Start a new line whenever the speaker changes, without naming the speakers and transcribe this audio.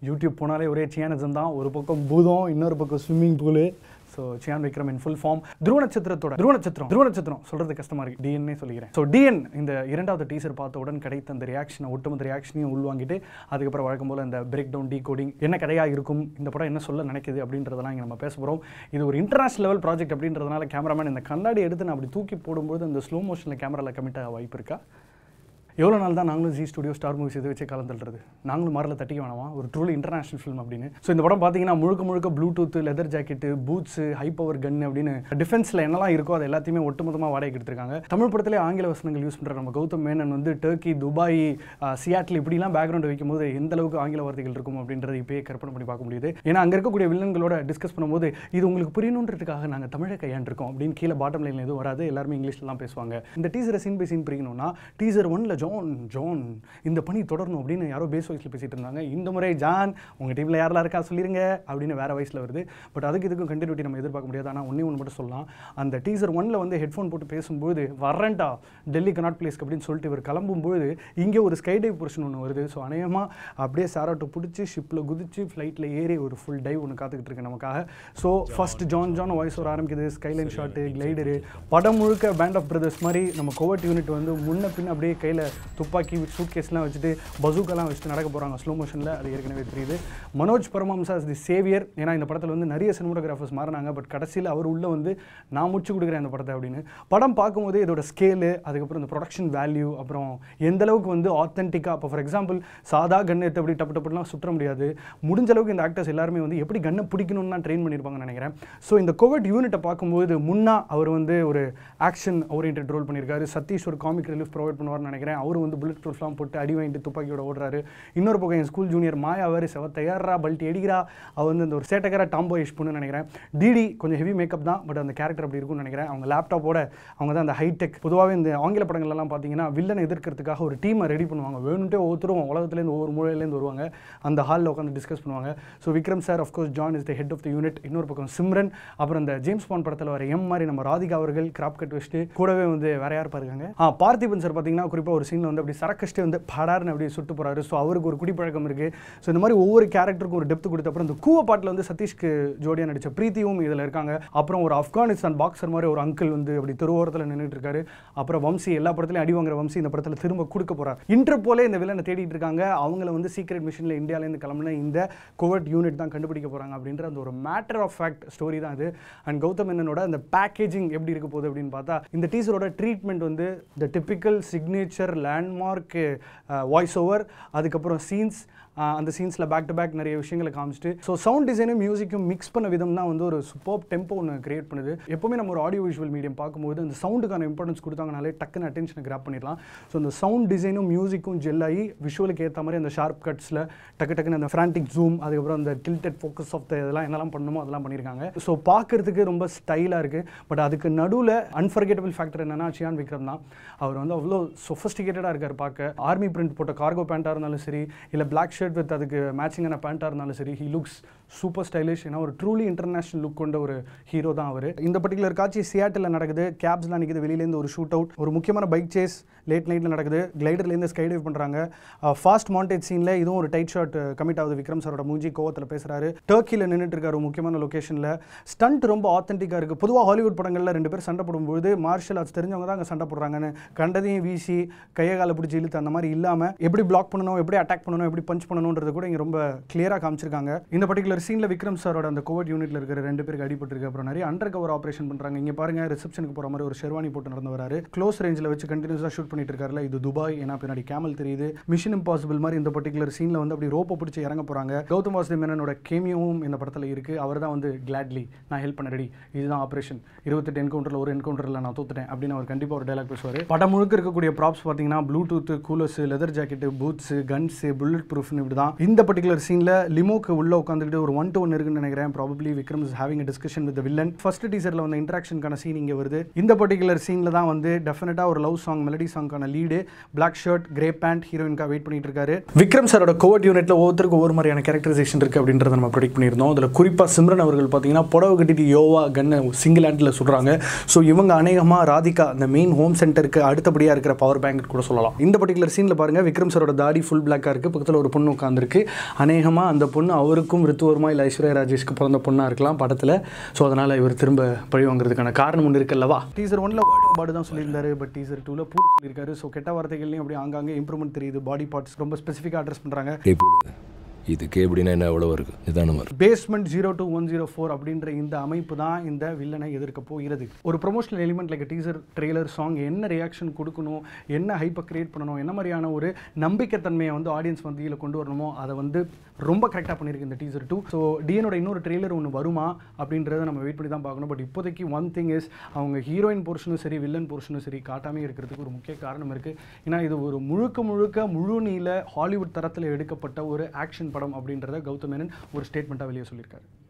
YouTube போனாலே ஒரே சியானிசம் தான் ஒரு பக்கம் பூதம் இன்னொரு பக்கம் swimming pool so Chiyaan Vikram in full form Dhruva நட்சத்திரத்தோட துருவ நட்சத்திரம் துருவ நட்சத்திரம் சொல்றது கஷ்டமா இருக்கு டிஎன்ஏ சொல்லிக்கிறேன் ஸோ டிஎன் இந்த இரண்டாவது டீசர் பார்த்த உடன் கிடைத்த அந்த ரியாக்ஷனை ஒட்டுமொத்த ரியாக்ஷனையும் உள்வாங்கிட்டு அதுக்கப்புறம் வழக்கம் போல் இந்த பிரேக் டவுன் டீ கோடிங் என்ன கதையாக இருக்கும் இந்த படம் என்ன சொல்ல நினைக்குது அப்படின்றதெல்லாம் இங்கே நம்ம பேச போகிறோம் இது ஒரு இன்டர்நேஷனல் லெவல் ப்ராஜெக்ட் அப்படின்றதுனால கேமராமேன் இந்த கண்ணாடி எடுத்து நான் அப்படி தூக்கி போடும்போது அந்த ஸ்லோ மோஷனில் கேமராவில் கமிட் ஆக வாய்ப்பு இருக்கா எவ்வளோ நாள் தான் நாங்களும் ஜி ஸ்டுடியோ ஸ்டார் மூவிஸ் இதை வச்சு காலம் தள்ளுறது நாங்களும் மாரில் தட்டிக்க வேணாமா ஒரு ட்ரூலி இன்டர்நேஷனல் ஃபிலிம் அப்படின்னு ஸோ இந்த படம் பார்த்தீங்கன்னா முழுக்க முழுக்க Bluetooth leather jacket boots high power gun அப்படின்னு டிஃபென்ஸில் என்னெல்லாம் இருக்கோ அது எல்லாத்தையுமே ஒட்டுமொத்தமாக வாடகைக்கு எடுத்திருக்காங்க தமிழ் படத்திலே ஆங்கில வசனங்கள் யூஸ் பண்ணுற நம்ம கௌதம் மேனன் வந்து டர்க்கி துபாய் ஆஹ், சியாட்டில் இப்படிலாம் பேக்ரவுண்ட் வைக்கும்போது எந்த அளவுக்கு ஆங்கில வார்த்தைகள் இருக்கும் அப்படின்றது இப்போயே கற்பனை பண்ணி பார்க்க முடியுது ஏன்னா அங்கே இருக்கக்கூடிய வில்லன்களோட டிஸ்கஸ் பண்ணும்போது இது உங்களுக்கு புரியணுன்றதுக்காக நாங்கள் தமிழை கையாண்டிருக்கோம் அப்படின்னு கீழே பாட்டம் லைன் எதுவும் வராது எல்லாருமே இங்கிலீஷ்ல தான் பேசுவாங்க இந்த டீசரை சீன் பை சீன் பிரிக்கணும்னா டீசர் ஒன்ல ஜான் ஜான் இந்த பணி தொடரணும் அப்படின்னு யாரோ பேஸ் வாய்ஸில் பேசிட்டு இருந்தாங்க இந்த முறை ஜான் உங்க டீமில் யாரெல்லாம் இருக்கா சொல்லிருங்க அப்படின்னு வேற வயசில் வருது பட் அதுக்கு இதுக்கும் கண்டினியூட்டி நம்ம எதிர்பார்க்க முடியாது ஆனால் ஒன்றே ஒன்று மட்டும் சொல்லலாம் அந்த டீசர் ஒன்ல வந்து ஹெட்ஃபோன் போட்டு பேசும்போது வரண்டா டெல்லி கனாட் பிளேஸ்க்கு அப்படின்னு சொல்லிட்டு இவர் கிளம்பும்போது இங்கே ஒரு ஸ்கை டைவ் போர்ஷன் ஒன்று வருது ஸோ அநேகமாக அப்படியே சாராட்டை பிடிச்சி ஷிப்பில் குதிச்சு ஃப்ளைட்டில் ஏறி ஒரு ஃபுல் டைவ் ஒன்று காத்துக்கிட்டு இருக்கு நமக்காக so first John John voice வர ஆரம்பிக்குது ஸ்கைலைன் ஷாட்டு கிளைடரு படம் முழுக்க பேண்ட் ஆஃப் பிரதர்ஸ் மாதிரி நம்ம கோவட் யூனிட் வந்து முன்ன பின்ன அப்படியே கையில் துப்பாக்கி சூட் கேஸ்லாம் வச்சுட்டு பசூக்கெல்லாம் வச்சுட்டு நடக்க போகிறாங்க ஸ்லோ மோஷனில் அது ஏற்கனவே தெரியுது Manoj Paramahamsa is the saviour ஏன்னா இந்த படத்தில் வந்து நிறைய சினிமோட்டோகிராஃபர்ஸ் மாறினாங்க பட் கடைசியில் அவர் உள்ள வந்து நான் முடிச்சு கொடுக்குறேன் இந்த படத்தை அப்படின்னு படம் பார்க்கும்போது இதோட ஸ்கேலு அதுக்கப்புறம் இந்த ப்ரொடக்ஷன் வேல்யூ அப்புறம் எந்த அளவுக்கு வந்து ஆத்தென்டிக்காக இப்போ ஃபார் எக்ஸாம்பிள் சாதா கன் எடுத்து அப்படி டப்பு டப்புலாம் சுற்ற முடியாது முடிஞ்ச அளவுக்கு இந்த ஆக்டர்ஸ் எல்லாருமே வந்து எப்படி கன்னை பிடிக்கணும்னு தான் ட்ரெயின் பண்ணியிருப்பாங்கன்னு நினைக்கிறேன் ஸோ இந்த கோவிட் யூனிட்டை பார்க்கும்போது முன்னா அவர் வந்து ஒரு ஆக்ஷன் ஓரியன்ட் ரோல் பண்ணியிருக்காரு சதீஷ் ஒரு காமிக் ரிலீஃப் ப்ரொவைட் பண்ணுவார்னு நினைக்கிறேன் அவர் வந்து புல்லட் ப்ரூஃப்லாம் போட்டு அடி வாங்கிட்டு துப்பாக்கியோட ஓடுறாரு இன்னொரு பக்கம் என் ஸ்கூல் ஜூனியர் மாயா அவர் செவ தயாரா பல்ட்டி அடிக்கிறா அவர் வந்து அந்த ஒரு சேட்டக்கார டாம்போ இஷ் பொண்ணு நினைக்கிறேன் டிடி கொஞ்சம் ஹெவி மேக்கப் தான் பட் அந்த கேரக்டர் அப்படி இருக்கும்னு நினைக்கிறேன் அவங்க லேப்டாப்போட அவங்க தான் அந்த ஹைடெக் பொதுவாகவே இந்த ஆங்கில படங்கள்லாம் பார்த்தீங்கன்னா வில்லனை எதிர்க்கிறதுக்காக ஒரு டீமை ரெடி பண்ணுவாங்க வேணுன்ட்டே ஒவ்வொருத்தரும் உலகத்துலேருந்து ஒவ்வொரு மூலையிலேருந்து வருவாங்க அந்த ஹாலில் உட்காந்து டிஸ்கஸ் பண்ணுவாங்க so Vikram sir of course John is the head of the unit இன்னொரு பக்கம் சிம்ரன் அப்புறம் இந்த ஜேம்ஸ் பாண்ட் படத்தில் வர எம் மாதிரி நம்ம ராதிகா அவர்கள் கிராப் கட் வச்சுட்டு கூடவே வந்து வேற யார் பாருங்க ஆ பார்த்திபன் சார் பார்த்தீங்கன்னா குறிப்பாக ஒரு சீனில் வந்து அப்படி சரக்கஷ்டே வந்து படார்னு அப்படி சுட்டு போறாரு ஸோ அவருக்கு ஒரு குடிப்பழக்கம் இருக்கு ஸோ இந்த மாதிரி ஒவ்வொரு கேரக்டருக்கும் ஒரு டெப்த் கொடுத்த அப்புறம் இந்த கூவ பாட்டில் வந்து சதீஷ்க்கு ஜோடியாக நடிச்ச பிரீத்தியும் இதில் இருக்காங்க அப்புறம் ஒரு ஆப்கானிஸ்தான் பாக்ஸர் மாதிரி ஒரு அங்கிள் வந்து அப்படி தெருவோரத்தில் நின்றுட்டு இருக்காரு அப்புறம் வம்சி எல்லா படத்துலையும் அடி வாங்குற வம்சி இந்த படத்தில் திரும்ப கொடுக்க போறார் இன்டர் போலே இந்த வில்லனை தேடிட்டு இருக்காங்க அவங்கள வந்து சீக்ரெட் மிஷனில் இந்தியாவிலேருந்து கிளம்புன இந்த கோவட் யூனிட் தான் கண்டுபிடிக்க போறாங்க அப்படின்ற அந்த ஒரு மேட்டர் ஆஃப் ஃபேக்ட் ஸ்டோரி தான் இது அண்ட் கௌதம் மேனனோட அந்த பேக்கேஜிங் எப்படி இருக்க போகுது அப்படின்னு பார்த்தா இந்த டீசரோட ட்ரீட்மெண்ட் வந்து the typical signature landmark voice over அதுக்கப்புறம் சீன்ஸ் அந்த சீன்ஸில் பேக் டு பேக் நிறைய விஷயங்களை காமிச்சிட்டு ஸோ சவுண்ட் டிசைனும் மியூசிக்கும் மிக்ஸ் பண்ண விதம் தான் வந்து ஒரு சூப்பர் டெம்போ ஒன்று கிரியேட் பண்ணுது எப்போவுமே நம்ம ஒரு ஆடியோ விஷுவல் மீடியம் பார்க்கும்போது அந்த சவுண்டுக்கான இம்பார்ட்டன்ஸ் கொடுத்தாங்கனாலே டக்குன்னு அட்டென்ஷனை கிராப் பண்ணிடலாம் ஸோ அந்த சவுண்ட் டிசைனும் மியூசிக்கும் ஜெல் ஆகி விஷுவலுக்கு ஏற்ற மாதிரி அந்த ஷார்ப் கட்ஸில் டக்கு டக்குன்னு அந்த ஃப்ரான்டிக் ஜூம் அதுக்கப்புறம் அந்த டில்டட் ஃபோக்கஸ் ஆஃப் த இதெல்லாம் என்னெல்லாம் பண்ணணுமோ அதெல்லாம் பண்ணியிருக்காங்க ஸோ பார்க்கறதுக்கு ரொம்ப ஸ்டைலாக இருக்குது பட் அதுக்கு நடுவில் அன்ஃபர்கெட்டபிள் ஃபேக்டர் என்னன்னா சியான் விக்ரம் தான் அவர் வந்து அவ்வளோ சொஃபஸ்டிகேட்டடாக இருக்கார் பார்க்க ஆர்மி பிரிண்ட் போட்ட கார்கோ பேண்ட்டாக இருந்தாலும் சரி இல்லை பிளாக் ஷர்ட் வித் அதுக்கு மேட்சிங்கான பேண்ட்டாக இருந்தாலும் சரி ஹி லுக்ஸ் சூப்பர் ஸ்டைலிஷ் ஏன்னா ஒரு ட்ரூலி இன்டர்நேஷனல் லுக் கொண்ட ஒரு ஹீரோ தான் அவர் இந்த பர்டிகுலர் காட்சி சியாட்டில் நடக்குது கேப்ஸ்லாம் நிற்குது வெளியிலேருந்து ஒரு ஷூட் அவுட் ஒரு முக்கியமான பைக் சேஸ் லேட் நைட்டில் நடக்குது கிளைடர்லேருந்து ஸ்கை டைவ் பண்ணுறாங்க ஃபாஸ்ட் மாண்டேஜ் சீனில் இதுவும் ஒரு டைட் ஷாட் கமிட் ஆகுது விக்ரம் சாரோட மூஞ்சி கோவத்தில் பேசுகிறாரு டர்க்கியில் நின்றுட்டு இருக்காரு ஒரு முக்கியமான லொக்கேஷனில் ஸ்டண்ட் ரொம்ப ஆத்தென்டிக்காக இருக்குது பொதுவாக ஹாலிவுட் படங்களில் ரெண்டு பேர் சண்டை போடும்போது மார்ஷல் ஆர்ட்ஸ் தெரிஞ்சவங்க தான் அங்கே சண்டை போடுறாங்கன்னு கண்டதையும் வீசி கையை காலை பிடிச்சி இழுத்து அந்த மாதிரி இல்லாமல் எப்படி பிளாக் பண்ணணும் எப்படி அட்டாக் பண்ணணும் எப்படி பஞ்ச் பண்ணணுன்றது கூட இங்கே ரொம்ப கிளியராக காமிச்சிருக்காங்க இந்த பர்டிகுலர் சீனில் விக்ரம் சாரோட அந்த கோவிட் யூனிட்ல இருக்கிற ரெண்டு பேருக்கு அடிபட்டிருக்கு அப்புறம் நிறைய அண்டர் கவர் ஆப்ரேஷன் பண்ணுறாங்க இங்கே பாருங்க ரிசப்ஷனுக்கு போகிற மாதிரி ஒரு ஷெர்வானி போட்டு நடந்து வராரு க்ளோஸ் ரேஞ்சில் வச்சு கண்டினியூஸாக ஷூட் பண்ணிட்டு இருக்காருல இது துபாய் ஏன்னா பின்னாடி கேமல் தெரியுது மிஷன் இம்பாசிபிள் மாதிரி இந்த பர்டிகுலர் சீனில் வந்து அப்படி ரோப்பை பிடிச்சி இறங்க போகிறாங்க கௌதம் வாசுதேவ் மேனனோட கேமியோவும் இந்த படத்தில் இருக்குது அவர் தான் வந்து கிளாட்லி நான் ஹெல்ப் பண்ண ரெடி இதுதான் ஆப்ரேஷன் இருபத்தெட்டு என்கவுண்டரில் ஒரு என்கவுண்டரில் நான் தோத்துட்டேன் அப்படின்னு அவர் கண்டிப்பாக ஒரு டைலாக் பேசுவார் படம் முழுக்க இருக்கக்கூடிய ப்ராப்ஸ் பார்த்தீங்கன்னா Bluetooth coolers leather jacket boots guns bullet ப்ரூஃப்னு இப்படி தான் இந்த பர்டிகுலர் சீனில் லிமோக்கு உள்ள உட்காந்துக்கிட்டு ஒரு ஒன் டு ஒன் இருக்குன்னு நினைக்கிறேன் probably Vikram is having a discussion with villain first டீசரில் வந்து இன்ட்ராக்ஷனுக்கான சீன் இங்கே வருது இந்த பர்டிகுலர் சீனில் தான் வந்து டெஃபினட்டாக ஒரு லவ் சாங் மெலடி சாங்கான lead black shirt grey pant ஹீரோயின்காக வெயிட் பண்ணிட்டு இருக்காரு விக்ரம் சாரோட கோவட் யூனிட்ல ஒவ்வொருத்தருக்கும் ஒவ்வொரு மாதிரியான கேரக்டரைசேஷன் இருக்கு அப்படின்றத நம்ம ப்ரெடிக்ட் பண்ணியிருந்தோம் அதில் குறிப்பாக சிம்ரன் அவர்கள் பார்த்தீங்கன்னா புடவை கட்டிட்டு யோவா கன்னை சிங்கிள் ஹேண்டில் சுடுறாங்க ஸோ இவங்க அநேகமாக ராதிகா அந்த மெயின் ஹோம் சென்டருக்கு அடுத்தபடியாக இருக்கிற பவர் பேங்க் கூட சொல்லலாம் இந்த பர்டிகுலர் சீனில் பாருங்க விக்ரம் சாரோட தாடி ஃபுல் பிளாக்காக இருக்குது பக்கத்தில் ஒரு பொண்ணு உட்காந்துருக்கு அநேகமாக அந்த பொண்ணு அவருக்கும் ரித்துவர்மா இல்லை ஐஸ்வர்யா ராஜேஷ்க்கு பிறந்த பொண்ணாக இருக்கலாம் படத்தில் ஸோ அதனால் இவர் திரும்ப பழி வாங்குறதுக்கான காரணம் ஒன்று இருக்குல்லவா டீசர் ஒன்ல பாடு தான் சொல்லியிருந்தாரு பட் டீசர் டூவில் பூ சொல்லியிருக்காரு ஸோ கெட்ட வார்த்தைகள்லையும் அப்படி ஆங்காங்கே இம்ப்ரூவ்மெண்ட் தெரியுது பாடி பார்ட்ஸ் ரொம்ப ஸ்பெசிஃபிக்காக அட்ரஸ் பண்ணுறாங்க
டேய் போடு இதுக்கே எப்படின்னா என்ன எவ்வளோ இருக்குது நிதானமாக இருக்கு
basement zero two one zero four அப்படின்ற இந்த அமைப்பு தான் இந்த வில்லனை எதிர்க்க போகிறது ஒரு promotional element like teaser trailer song என்ன ரியாக்ஷன் கொடுக்கணும் என்ன ஹைப்பை கிரியேட் பண்ணணும் என்ன மாதிரியான ஒரு நம்பிக்கைத்தன்மையை வந்து ஆடியன்ஸ் மத்தியில் கொண்டு வரணுமோ அதை வந்து ரொம்ப கரெக்டாக பண்ணியிருக்கு இந்த டீசர் டூ ஸோ டிஎனோட இன்னொரு ட்ரெய்லர் ஒன்று வருமா அப்படின்றத நம்ம வெயிட் பண்ணி தான் பார்க்கணும் பட் இப்போதைக்கு ஒன் திங் இஸ் அவங்க ஹீரோயின் போர்ஷனும் சரி வில்லன் போர்ஷனும் சரி காட்டாமே இருக்கிறதுக்கு ஒரு முக்கிய காரணம் இருக்குது ஏன்னா இது ஒரு முழுக்க முழுக்க முழு நீள ஹாலிவுட் தரத்தில் எடுக்கப்பட்ட ஒரு ஆக்ஷன் படம் அப்படின்றத கௌதம் மேனன் ஒரு ஸ்டேட்மெண்ட்டாக வெளியே சொல்லியிருக்காரு